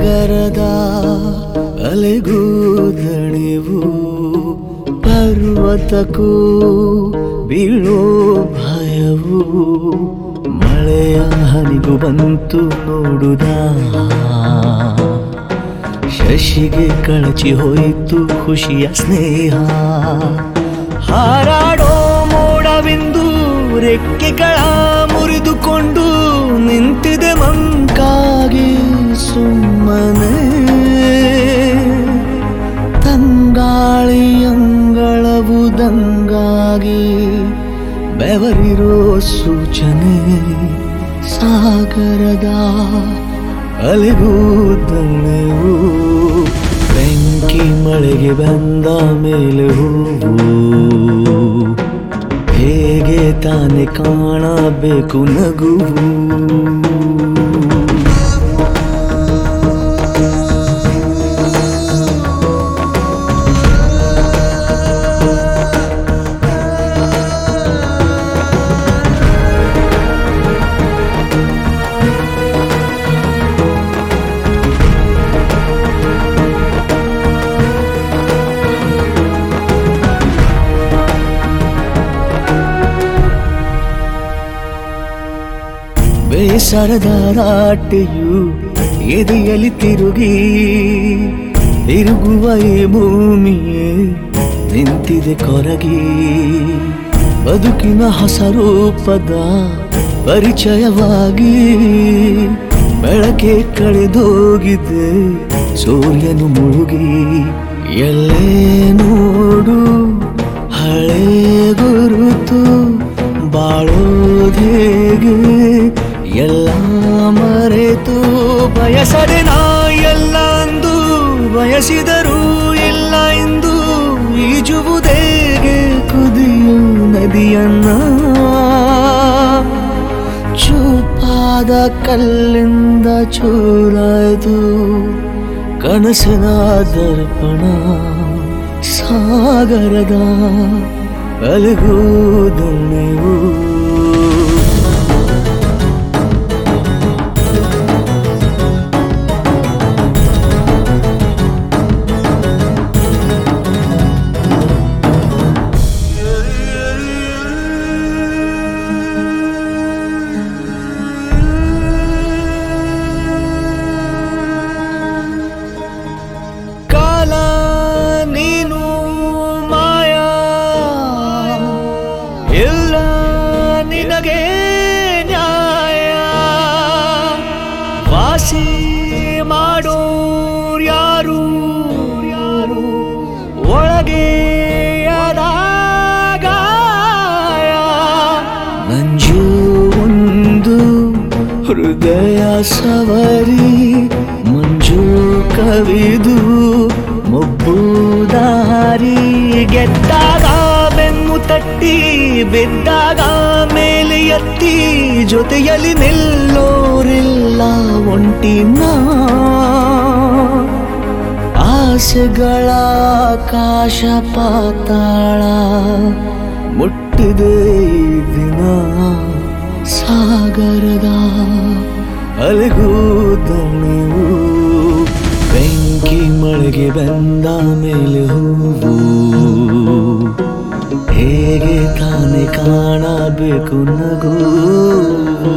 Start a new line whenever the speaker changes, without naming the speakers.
ಸಾಗರದ ಅಲೆಗೂ ದಣಿವು ಪರ್ವತಕ್ಕೂ ಬೀಳೋ ಭಯವು ಮಳೆಯ ಹನಿಗೂ ಬಂತು ನೋಡುದ ಶಶಿಗೆ ಕಳಚಿ ಹೋಯಿತು ಖುಷಿಯ ಸ್ನೇಹ ಹಾರಾಡೋ ಮೋಡವಿಂದು ರೆಕ್ಕೆಗಳ ಮುರಿದುಕೊಂಡು ನಿಂತಿದೆ ಮಂಕಾಗಿ ಸುಮ್ಮನೆ ತಂಗಾಳಿಯಂಗಳವು ದಂಗಾಗಿ ಬೆವರಿರೋ ಸೂಚನೆ ಸಾಗರದ ಅಲೆಗೂ ದಳೆವು ಬೆಂಕಿ ಮಳೆಗೆ ಬಂದ ಮೇಲೆ ಹೂವು ಹೇಗೆ ತಾನೆ ಕಾಣಬೇಕು ನಗುವು ಬೇಸರದ ರಾಟೆಯು ಎದೆಯಲ್ಲಿ ತಿರುಗಿ ತಿರುಗುವ ಈ ಭೂಮಿಯೇ ನಿಂತಿದೆ ಕೊರಗಿ ಬದುಕಿನ ಹೊಸ ರೂಪದ ಪರಿಚಯವಾಗಿ ಬೆಳಕೆ ಕಳೆದೋಗಿದೆ ಸೂರ್ಯನು ಮುಳುಗಿ ಎಲ್ಲೇ ನೋಡು ಹಳೆ ಗುರುತು ಬಾಳೋದೇಗೆ ಎಲ್ಲ ಮರೆತು ಬಯಸದೆ ನಾ ಎಲ್ಲ ಅಂದು ಬಯಸಿದರೂ ಇಲ್ಲ ಎಂದು ಈಜುವುದೇಗೆ ಕುದಿಯು ನದಿಯನ್ನ ಚೂಪಾದ ಕಲ್ಲಿಂದ ಚೂರಾಯ್ತು ಕನಸಿನ ದರ್ಪಣ ಸಾಗರದ ಅಲೆಗೂ ದಣಿವು ಕಾಲ ನೀನು ಮಾಯಾ ಇಲ್ಲ ನಿನಗೆ ನ್ಯಾಯ ವಾಸಿ ಮಾಡೋರ್ ಯಾರು ಯಾರು ಒಳಗೆ ಆದಾಗ ನಂಜು ಒಂದು ಹೃದಯ ಸವರಿ ಮಂಜು ಕವಿದು ಮೊಬ್ಬು ದಾರಿ ಗೆದ್ದಾಗ ಬೆನ್ನು ತಟ್ಟಿ ಬಿದ್ದಾಗ ಮೇಲೆ ಎತ್ತಿ ಜೊತೆಯಲ್ಲಿ ನಿಲ್ಲೋರಿಲ್ಲ ಒಂಟಿನ ಆಸೆಗಳ ಆಕಾಶ ಪಾತಾಳ ಮುಟ್ಟಿದೆ ಈ ದಿನ ಸಾಗರದ ಅಲೆಗೂ ದಣಿವು ಬೆಂಕಿ ಮಳೆಗೆ ಬಂದ ಮೇಲೆ ಹೂವು ಹೇಗೆ ತಾನೆ ಕಾಣಬೇಕು ನಗು